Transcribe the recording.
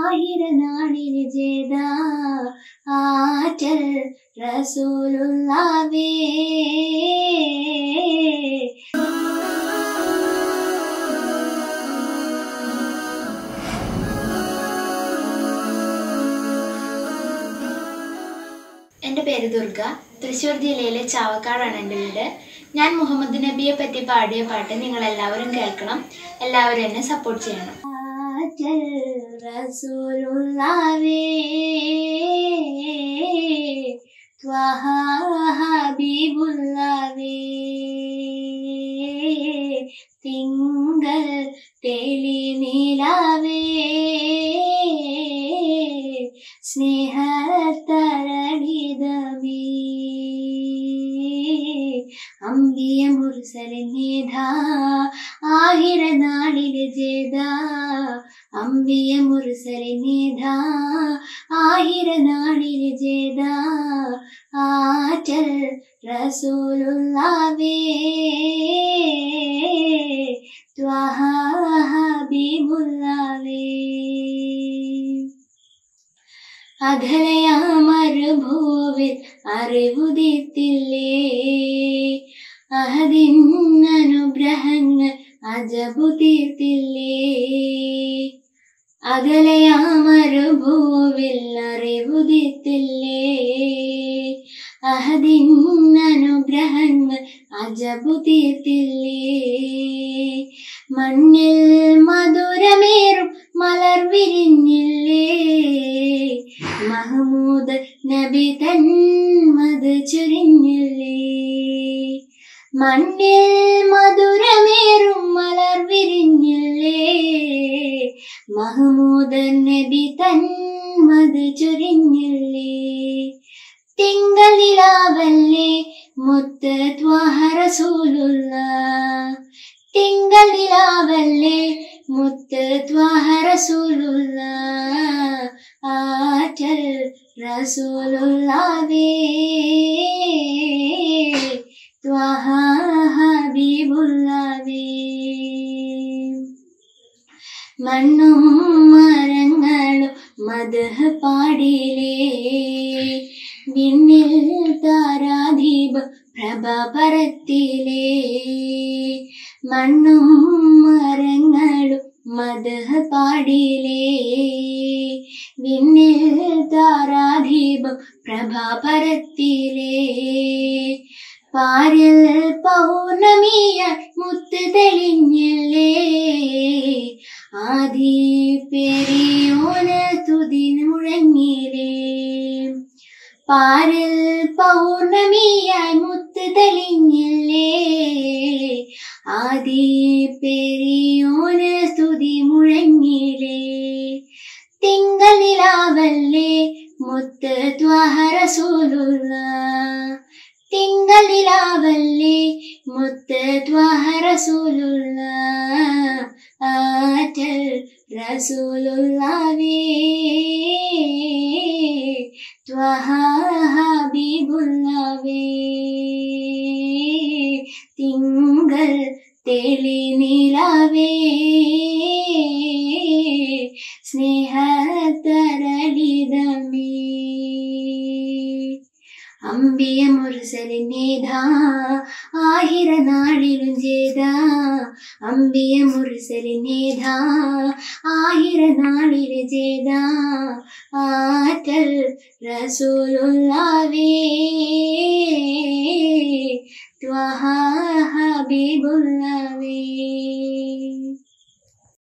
ആയിരനാളിൽ ജേത ആറ്റൽ റസൂലുള്ളാവേ എൻ്റെ പേര് ദുർഗ തൃശ്ശൂർ ജില്ലയിലെ ചാവക്കാടാണ് എൻ്റെ വീട് ഞാൻ മുഹമ്മദ് നബിയെ പറ്റി പാടിയ പാട്ട് നിങ്ങൾ എല്ലാവരും കേൾക്കണം എല്ലാവരും എന്നെ സപ്പോർട്ട് ചെയ്യണം റസൂലുള്ളാവേ ത്വഹ ഹബീബുള്ളാവേ തിങ്കൾ തെളി നിലാവേ സ്നേഹത്തരളിതമേ അമ്പിയ മുർസലിനേധാ ആഹിര നാളില് ജേത അമ്പിയ മുർസലിനേധാ ആഹിര നാളില് ജേത ആറ്റൽ റസൂലുള്ളാവേ ത്വഹ ഹബീബുള്ളാവേ അകലയാമരുഭൂവിൽ അറിവുദിത്തില്ലേ അഹദിന്നനുഗ്രഹങ്ങൾ അജബു തീർത്തില്ലേ അകലയാമരുഭൂവിൽ അറിവുദിത്തില്ലേ അഹദിന്നനുഗ്രഹങ്ങൾ അജബു തീർത്തില്ലേ മണ്ണിൽ മധുരമേറും മലർ വിരിഞ്ഞില്ലേ മഹമൂദ് നബി തൻ മത് ചുരിഞ്ഞില്ലേ മണ്ണിൽ മധുരമേറും മലർ വിരിഞ്ഞില്ലേ മഹമൂദ് നബി തൻ മത് ചുരിഞ്ഞില്ലേ തിങ്കളിലാവല്ലേ മുത്ത് ത്വഹറസൂലുള്ള തിങ്കളിലാവല്ലേ മുത്ത് ത്വഹറസൂലുള്ള ആറ്റൽ റസൂലുള്ളാവേ ത്വഹ ഹബീബുള്ളാവേ മണ്ണും മരങ്ങളും മദഹ പാടിലേ വിണ്ണിൽ താരാദീപ പ്രഭ പരത്തിലേ മണ്ണും മരങ്ങളും മദഹ പാടിലേ വിണ്ണിൽ താരാദീപം പ്രഭ പരത്തിലേ പാരിൽ പൗർണമിയ മുത്ത് തെളിഞ്ഞില്ലേ ആദി പെരിയോന തുതി മുഴങ്ങിലേ പാരിൽ പൗർണമിയായി മുത്ത് തെളിഞ്ഞില്ലേ ആദി പെരിയോന സ്തുതി മുഴങ്ങിലേ തിങ്കളിലാവല്ലേ മുത്ത് ത്വഹറസൂലുള്ള തിങ്കളിലാവല്ലേ മുത്ത് ത്വഹറസൂലുള്ള ആറ്റൽ റസൂലുള്ളാവേ ത്വഹ ഹബീബുള്ളാവേ തിങ്കൾ തെളി നിലാവേ സ്നേഹത്തരളിതമേ അമ്പിയ മുർസലിനേതാ ആഹിര നാളിലും ചെയ്ത അമ്പിയ മുർസലിനേതാ ആഹിര നാളില് ചെയ്ത ആറ്റൽ റസൂലുള്ളാവേ ത്വഹ ഹബീബുള്ളാവേ